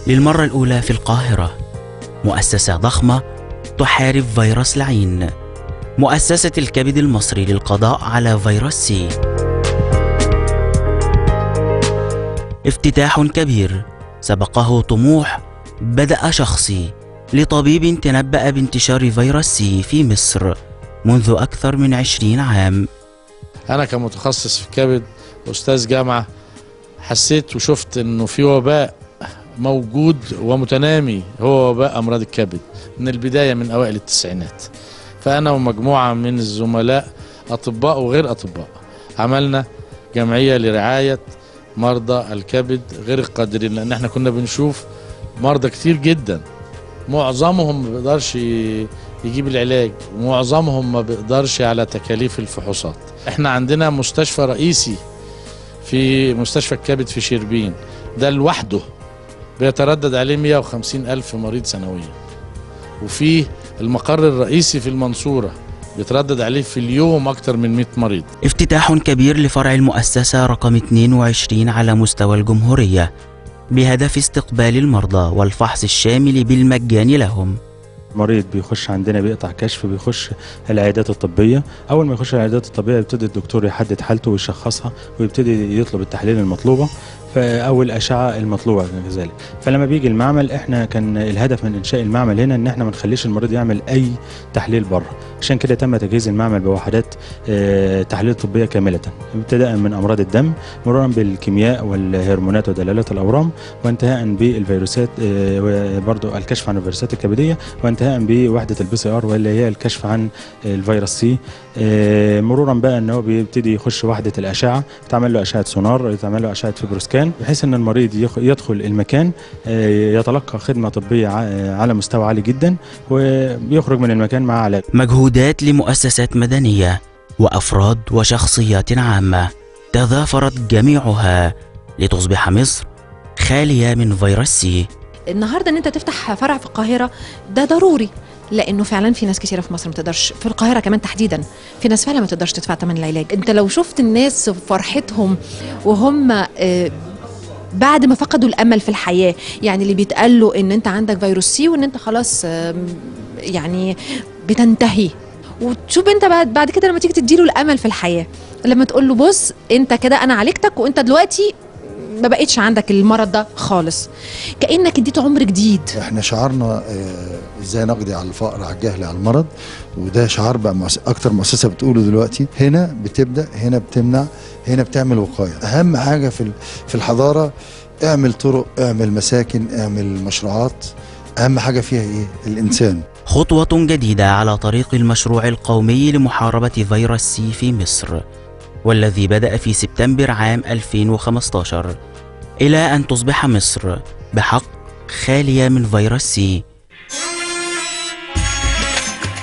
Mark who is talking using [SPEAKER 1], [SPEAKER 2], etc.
[SPEAKER 1] للمرة الأولى في القاهرة مؤسسة ضخمة تحارب فيروس لعين مؤسسة الكبد المصري للقضاء على فيروس سي افتتاح كبير سبقه طموح بدأ شخصي لطبيب تنبأ بانتشار فيروس سي في مصر منذ أكثر من عشرين عام
[SPEAKER 2] انا كمتخصص في الكبد استاذ جامعه حسيت وشفت انه في وباء موجود ومتنامي هو وباء امراض الكبد من البدايه من اوائل التسعينات فانا ومجموعه من الزملاء اطباء وغير اطباء عملنا جمعيه لرعايه مرضى الكبد غير القادرين لان احنا كنا بنشوف مرضى كتير جدا معظمهم ما بيقدرش ي- يجيب العلاج ومعظمهم ما بيقدرش على تكاليف الفحوصات احنا عندنا مستشفى رئيسي في مستشفى الكبد في شربين ده لوحده بيتردد عليه 150 ألف مريض سنويا وفي المقر الرئيسي في المنصورة بيتردد عليه في اليوم أكتر من 100 مريض
[SPEAKER 1] افتتاح كبير لفرع المؤسسة رقم 22 على مستوى الجمهورية بهدف استقبال المرضى والفحص الشامل بالمجان لهم
[SPEAKER 3] مريض بيخش عندنا بيقطع كشف بيخش العيادات الطبيه اول ما يخش العيادات الطبيه يبتدي الدكتور يحدد حالته ويشخصها ويبتدي يطلب التحاليل المطلوبه او الاشعه المطلوبه كذلك فلما بيجي المعمل احنا كان الهدف من انشاء المعمل هنا ان احنا ما نخليش المريض يعمل اي تحليل بره عشان كده تم تجهيز المعمل بوحدات آه، تحليل طبيه كامله ابتداء من امراض الدم مرورا بالكيمياء والهرمونات ودلالات الاورام وانتهاء بالفيروسات آه، وبرضو الكشف عن الفيروسات الكبديه وانتهاء بوحده البي سي ار واللي هي الكشف عن الفيروس سي آه، مرورا بقى ان هو بيبتدي يخش وحده الاشعه تعمل له اشعه سونار تعمل له اشعه فيبروسكان بحيث ان المريض يخ- يدخل المكان آه، يتلقى خدمه طبيه ع- على مستوى عالي جدا ويخرج من المكان مع علاج
[SPEAKER 1] مجهودات لمؤسسات مدنية وأفراد وشخصيات عامة تضافرت جميعها لتصبح مصر خالية من فيروس سي
[SPEAKER 4] النهارده ان انت تفتح فرع في القاهره ده ضروري لانه فعلا في ناس كثيره في مصر ما تقدرش في القاهره كمان تحديدا في ناس فعلا ما تقدرش تدفع ثمن العلاج انت لو شفت الناس فرحتهم وهم آه، بعد ما فقدوا الامل في الحياه يعني اللي بيتقال له ان انت عندك فيروس سي وان انت خلاص آم، يعني بتنتهي وتشوف انت بعد بعد كده لما تيجي تديله الامل في الحياه لما تقول له بص انت كده انا عالجتك وانت دلوقتي ما بقتش عندك المرض ده خالص كانك اديته عمر جديد
[SPEAKER 5] احنا شعارنا آه، ازاي نقضي على الفقر على الجهل على المرض وده شعار بقى مؤس- اكتر مؤسسه بتقوله دلوقتي هنا بتبدا هنا بتمنع هنا بتعمل وقايه اهم حاجه في ال- في الحضاره اعمل طرق اعمل مساكن اعمل مشروعات اهم حاجه فيها ايه الانسان
[SPEAKER 1] خطوة جديدة على طريق المشروع القومي لمحاربة فيروس سي في مصر والذي بدأ في سبتمبر عام 2015 إلى أن تصبح مصر بحق خالية من فيروس سي